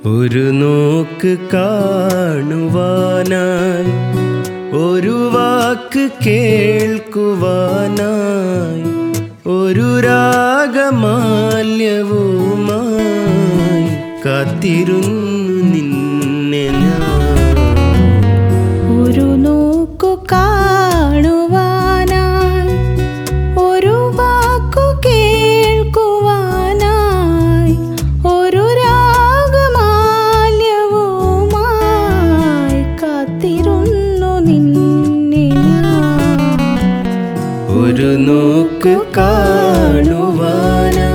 ഒരു നോക്ക് കാണുവാനായി ഒരു വാക്ക് കേൾക്കുവാനായി ഒരു രാഗമാല്യവുമായി കാത്തിരുന്നു നിന്നെ ഞാൻ ഒരു നോക്കു കാണുവാനായി ഒരു വാക്കു കേൾക്കുവാനായി ഒരു രാഗമാല്യവുമായി കാത്തിരുന്നു നിന്നെ ഞാൻ. ഒരു നോക്ക് കാണുവാനായി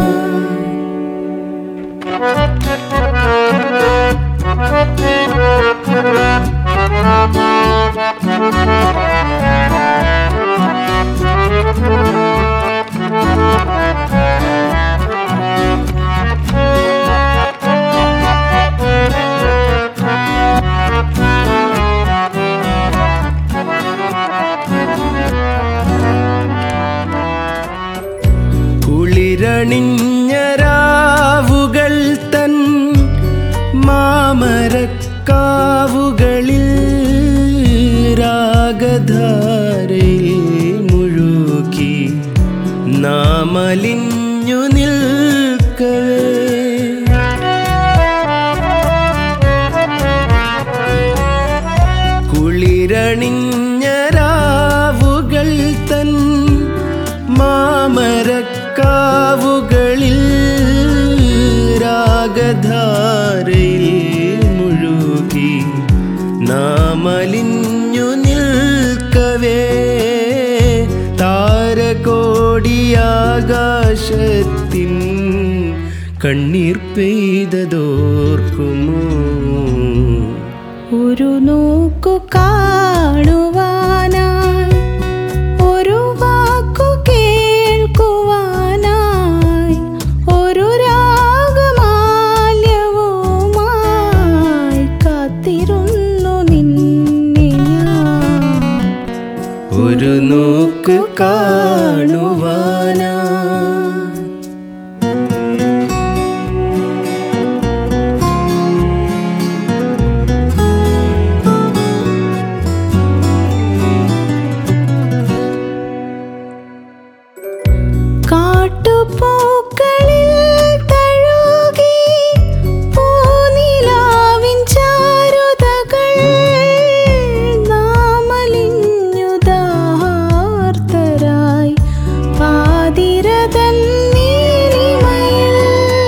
കുളിരണിഞ്ഞ രാവുകൾ തൻ മാമരക്കാവുകളിൽ രാഗധാരയിൽ മുഴുകി നാമലിഞ്ഞു നിൽക്കവേ കുളിരണിഞ്ഞ രാവുകൾ തൻ മാമരക്കാവുകളിൽ രാഗധാരയിൽ മുഴുകി നാമലിഞ്ഞു നിൽക്കവേ താരകോടിയാകാശത്തിൻ കണ്ണീർ പെയ്തതോർക്കുമോ ഒരു നോക്കു കാണുവാനായി ഒരു വാക്കു കേൾക്കുവാനായി ഒരു രാഗമാല്യവുമായി കാത്തിരുന്നു നിന്നെ ഞാൻ. ഒരു നോക്ക് കാണുവാനാ കാട്ടുപൂക്കളിൽ തഴുകി പൂനിലാവിൻ ചാരുതകൾ നാമലിഞ്ഞുദാർത്തരായി പാതിരതൻ നീലിമയിൽ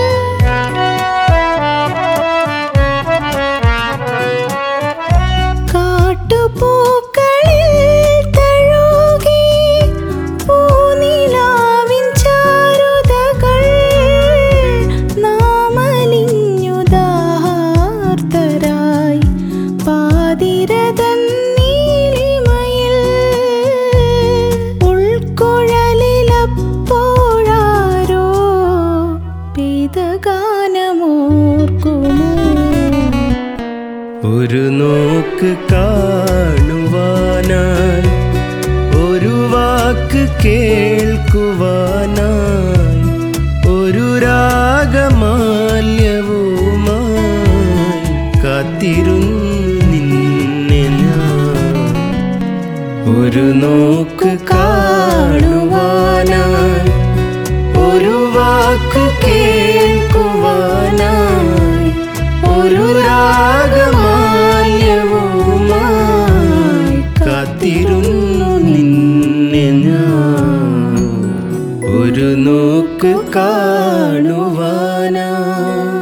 കാട്ടുപൂക്കളിൽ തഴുകി പൂനിലാവിൻ ചാരുതകൾ നാമലിഞ്ഞുദാർത്തരായി പാതിരതൻ നീലിമയിൽ ഉൾക്കുഴലിലപ്പോഴാരോ പെയ്തഗാനമോർക്കുമോ ഒരു നോക്ക് കാണുവാനായി ഒരു വാക്ക് കേൾക്കുവാനായി ഒരു രാഗമാല്യവുമായി കാത്തിരുന്നു നിന്നെ ഞാൻ ഒരു നോക്ക് കാണുവാനായി ഒരു വാക്ക് കേൾക്കുവാനായി ഒരു രാഗമാല്യവുമായി കാത്തിരുന്നു നിന്നെ ഞാൻ ഒരു നോക്ക് കാണുവാനായി